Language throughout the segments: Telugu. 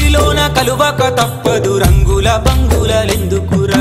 మట్టిలోన కలువక తప్పదు రంగుల బంగులెందుకురా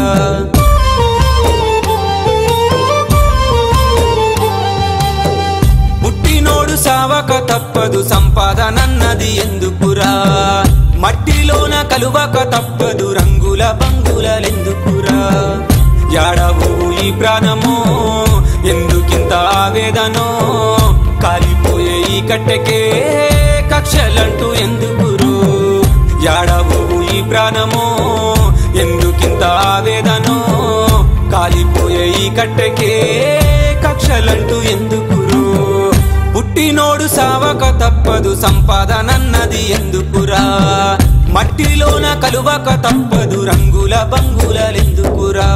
పుట్టినోడు సావక తప్పదు సంపాదనన్నది ఎందుకురా మట్టిలోన కలువక తప్పదు రంగుల బంగులెందుకురా యాడవు ఈ ప్రాణమో ఎందుకింత ఆవేదనో కాలిపోయే ఈ కట్టెకే కక్షలంటూ ఎందుకురు యాడవు ఈ ప్రాణమో ఎందుకింత ఆవేదనో కాలిపోయే ఈ కట్టెకే కక్షలంటూ ఎందుకురు పుట్టినోడు సావక తప్పదు సంపాదనన్నది ఎందుకురా మట్టిలోన కలువక తప్పదు రంగుల బంగులెందుకురా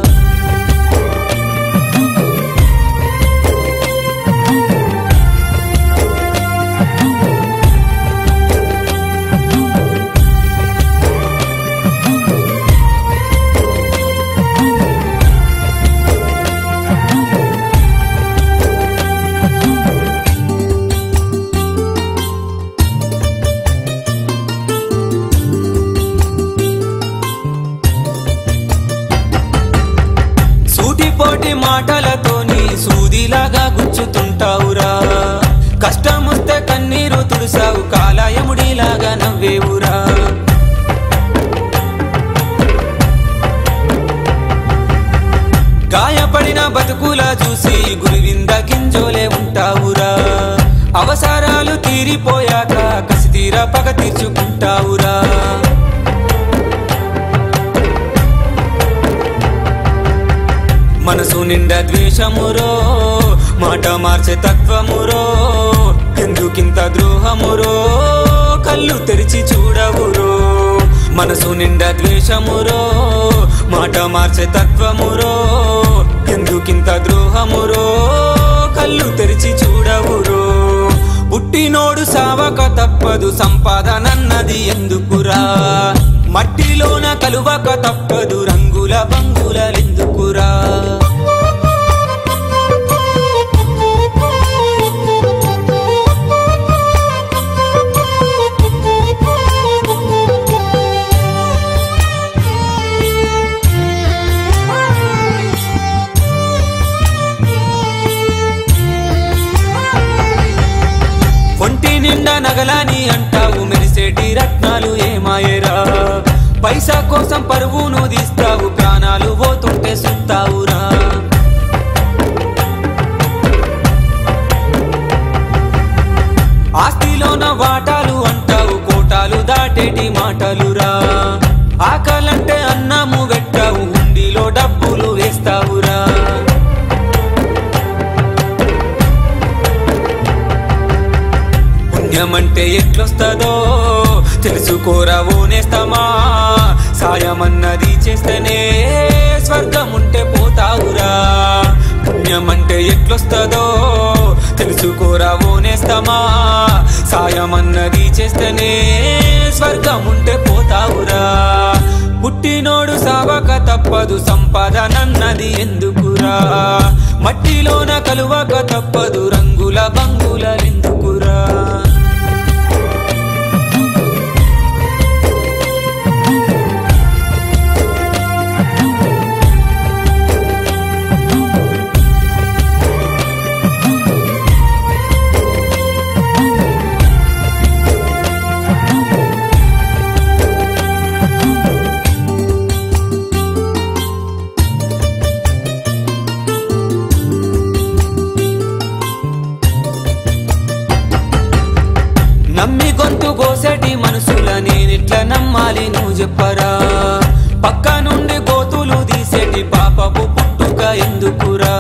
సూటిపోటి మాటలతోని సూదిలాగా గుచ్చుతుంటావురా కష్టమొస్తే కన్నీరు తుడిసావు కాలాయముడిలాగా నవ్వేవురా గాయపడిన బతుకుల చూసి గురువింద గింజోలే ఉంటావురా అవసరాలు తీరిపోయాక కసి తీర పగ తీర్చుకుంటావురా మనసు నిండా ద్వేషమురో మాట మార్చే తత్వమురో ఎందుకింత ద్రోహమురో కళ్ళు తెరిచి చూడవురో మనసు నిండా ద్వేషమురో మాట మార్చే తత్వమురో ఎందుకింత ద్రోహమురో కళ్ళు తెరిచి చూడవురో పుట్టినోడు సావక తప్పదు సంపాదనన్నది ఎందుకురా మట్టిలోన కలువక తప్పదు రంగుల బంగులెందుకురా ఒంటి నిండా నగలాని అంటావు మెరిసేటి రత్నాలు ఏమాయరా పైసా కోసం పరువును తీస్తావు ప్రాణాలు పోతుంటే సుత్తావురా ఆస్తిలోన వాటాలు అంటావు కోటాలు దాటేటి మాటలురా ఆకలంటే అన్నము పెట్టావు హుండీలో డబ్బులు వేస్తావురా పుణ్యమంటే ఎట్లొస్తుందో తెలుసుకోరా ఓనేస్తామా సాయమన్నది చేస్తేనే స్వర్గం ఉంటే పోతావురా పుణ్యమంటే ఎట్లొస్తుందో తెలుసుకోరా ఓనేస్తామా సాయమన్నది చేస్తేనే స్వర్గం ఉంటే పోతావురా పుట్టినోడు సావక తప్పదు సంపాదనన్నది ఎందుకురా మట్టిలోన కలువక తప్పదు రంగుల బంగులెందుకురా నమ్మి గొంతు కోసటి మనసుల నేనిట్లా నమ్మాలి నువ్వు చెప్పరా పక్క నుండి గోతులు తీసేటి పాపపు పుట్టుక ఎందుకురా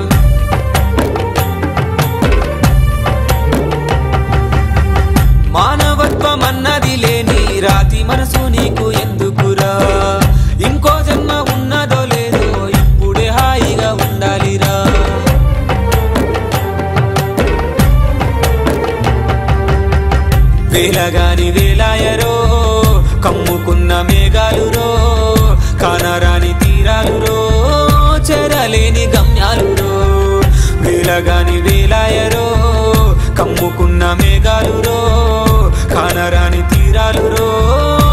మానవత్వం అన్నది లేని రాతి మనసు నీకు ఎందుకురా ఇంకో జన్మ ఉన్నదో లేదో ఇప్పుడే హాయిగా ఉండాలిరా వేలగాని వేలాయరో కమ్ముకున్న మేఘాలురో కానరాని తీరాలురో చెరలేని గమ్యాలురో వేలగాని వేలాయరో కమ్ముకున్న మేఘాలురో కానరాని తీరాలురో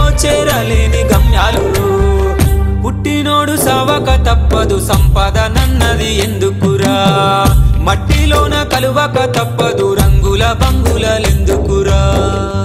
సావక తప్పదు సంపదనన్నది ఎందుకురా మట్టిలోన కలువక తప్పదు రంగుల బంగులెందుకురా